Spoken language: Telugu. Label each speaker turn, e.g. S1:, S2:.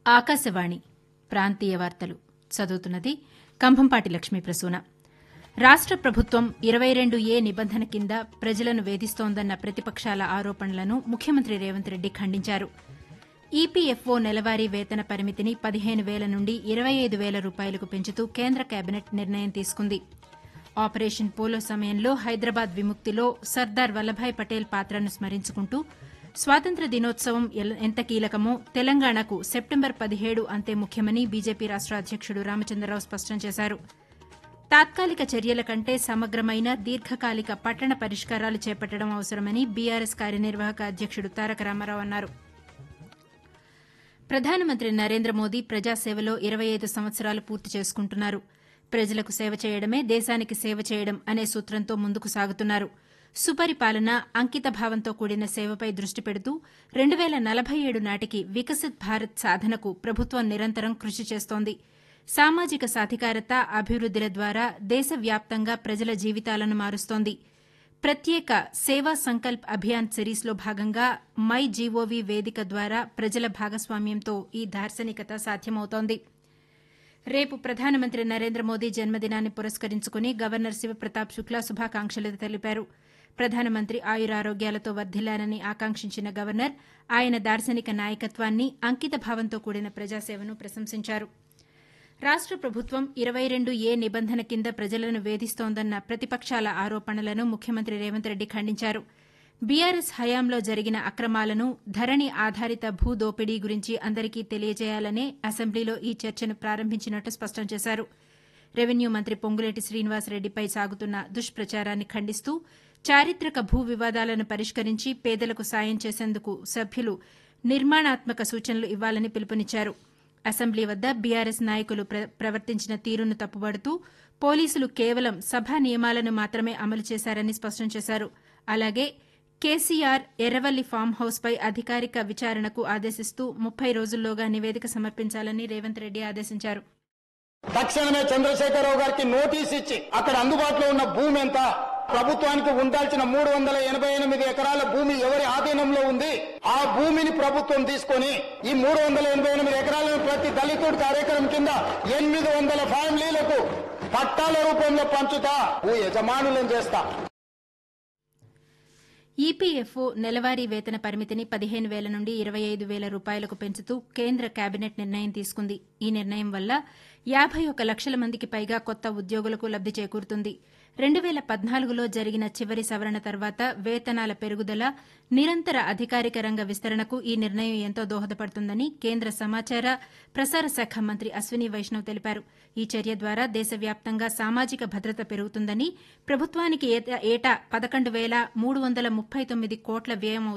S1: ఆకాశవాణి ప్రాంతీయ వార్తలు చదువుతున్నది కంభంపాటి లక్ష్మీ ప్రసూన రాష్ట ప్రభుత్వం ఇరవై రెండు ఏ నిబంధన కింద ప్రజలను వేధిస్తోందన్న ప్రతిపక్షాల ఆరోపణలను ముఖ్యమంత్రి రేవంత్ రెడ్డి ఖండించారు ఈపీఎఫ్ఓ నెలవారీ వేతన పరిమితిని పదిహేను వేల నుండి ఇరవై ఐదు వేల రూపాయలకు పెంచుతూ కేంద్ర కేబినెట్ నిర్ణయం తీసుకుంది ఆపరేషన్ పోలో సమయంలో హైదరాబాద్ విముక్తిలో సర్దార్ వల్లభాయ్ పటేల్ పాత్రను స్మరించుకుంటూ స్వాతంత్ర దినోత్సవం ఎంత కీలకమో తెలంగాణకు సెప్టెంబర్ పదిహేడు అంతే ముఖ్యమని బీజేపీ రాష్ట అధ్యకుడు రామచంద్రరావు స్పష్టం చేశారు తాత్కాలిక చర్యల కంటే సమగ్రమైన దీర్ఘకాలిక పట్టణ పరిష్కారాలు చేపట్టడం అవసరమని బీఆర్ఎస్ కార్యనిర్వాహక అధ్యకుడు తారక రామారావు అన్నారు ప్రధానమంత్రి నరేంద్ర మోదీ ప్రజాసేవలో ఇరవై ఐదు సంవత్సరాలు పూర్తి చేసుకుంటున్నారు ప్రజలకు సేవ చేయడమే దేశానికి సేవ చేయడం అనే సూత్రంతో ముందుకు సాగుతున్నారు సుపరిపాలన అంకిత భావంతో కూడిన సేవపై దృష్టి పెడుతూ రెండు వేల నలభై ఏడు నాటికి వికసిత్ భారత్ సాధనకు ప్రభుత్వం నిరంతరం కృషి చేస్తోంది సామాజిక సాధికారత అభివృద్దిల ద్వారా దేశవ్యాప్తంగా ప్రజల జీవితాలను మారుస్తోంది ప్రత్యేక సేవా సంకల్ప్ అభియాన్ సిరీస్లో భాగంగా మై జీఓవీ వేదిక ద్వారా ప్రజల భాగస్వామ్యంతో ఈ దార్శనికత సాధ్యమవుతోంది రేపు ప్రధానమంత్రి నరేంద్ర మోదీ జన్మదినాన్ని పురస్కరించుకుని గవర్నర్ శివప్రతాప్ శుక్లా శుభాకాంక్షలు తెలిపారు ప్రధానమంత్రి ఆయురారోగ్యాలతో వర్ధిల్లాలని ఆకాంక్షించిన గవర్నర్ ఆయన దార్శనిక నాయకత్వాన్ని అంకిత భావంతో కూడిన ప్రజాసేవను ప్రశంసించారు రాష్ట ప్రభుత్వం ఇరవై రెండు ఏ నిబంధన కింద ప్రజలను వేధిస్తోందన్న ప్రతిపక్షాల ఆరోపణలను ముఖ్యమంత్రి రేవంత్ రెడ్డి ఖండించారు బీఆర్ఎస్ హయాంలో జరిగిన అక్రమాలను ధరణి ఆధారిత భూ దోపిడీ గురించి అందరికీ తెలియజేయాలనే అసెంబ్లీలో ఈ చర్చను ప్రారంభించినట్టు స్పష్టం చేశారు రెవెన్యూ మంత్రి పొంగులేటి శ్రీనివాసరెడ్డిపై సాగుతున్న దుష్ప్రచారాన్ని ఖండిస్తూ చారిత్రక భూ వివాదాలను పరిష్కరించి పేదలకు సాయం చేసేందుకు సభ్యులు నిర్మాణాత్మక సూచనలు ఇవ్వాలని పిలుపునిచ్చారు అసెంబ్లీ వద్ద బీఆర్ఎస్ నాయకులు ప్రవర్తించిన తీరును తప్పుబడుతూ పోలీసులు కేవలం సభా నియమాలను మాత్రమే అమలు చేశారని స్పష్టం చేశారు అలాగే కేసీఆర్ ఎర్రవల్లి ఫామ్ హౌస్పై అధికారిక విచారణకు ఆదేశిస్తూ ముప్పై రోజుల్లోగా నివేదిక సమర్పించాలని రేవంత్ రెడ్డి ఆదేశించారు
S2: తక్షణమే చంద్రశేఖరరావు గారికి నోటీస్ ఇచ్చి అక్కడ అందుబాటులో ఉన్న భూమి ఎంత ప్రభుత్వానికి ఉండాల్సిన మూడు వందల ఎనభై ఎనిమిది ఎకరాల భూమి ఎవరి ఆధీనంలో ఉంది ఆ భూమిని ప్రభుత్వం తీసుకొని ఈ మూడు వందల ఎనభై ఎనిమిది ఎకరాలను ప్రతి దళితుడి కార్యక్రమం కింద ఎనిమిది వందల ఫ్యామిలీలకు పట్టాల రూపంలో పంచుతా భూ యజమానులను చేస్తా
S1: ఈపీఎఫ్ఓ నెలవారీ వేతన పరిమితిని పదిహేను వేల నుండి ఇరవై ఐదు వేల రూపాయలకు పెంచుతూ కేంద్ర కేబినెట్ నిర్ణయం తీసుకుంది ఈ నిర్ణయం వల్ల యాబై ఒక లక్షల మందికి పైగా కొత్త ఉద్యోగులకు లబ్ది చేకూరుతుంది రెండు వేల పద్నాలుగులో జరిగిన చివరి సవరణ తర్వాత వేతనాల పెరుగుదల నిరంతర అధికారిక రంగ విస్తరణకు ఈ నిర్ణయం ఎంతో దోహదపడుతుందని కేంద్ర సమాచార ప్రసార శాఖ మంత్రి అశ్విని వైష్ణవ్ తెలిపారు ఈ చర్య ద్వారా దేశవ్యాప్తంగా సామాజిక భద్రత పెరుగుతుందని ప్రభుత్వానికి ఏటా పదకొండు వేల మూడు వందల ముప్పై తొమ్మిది కోట్ల వ్యయం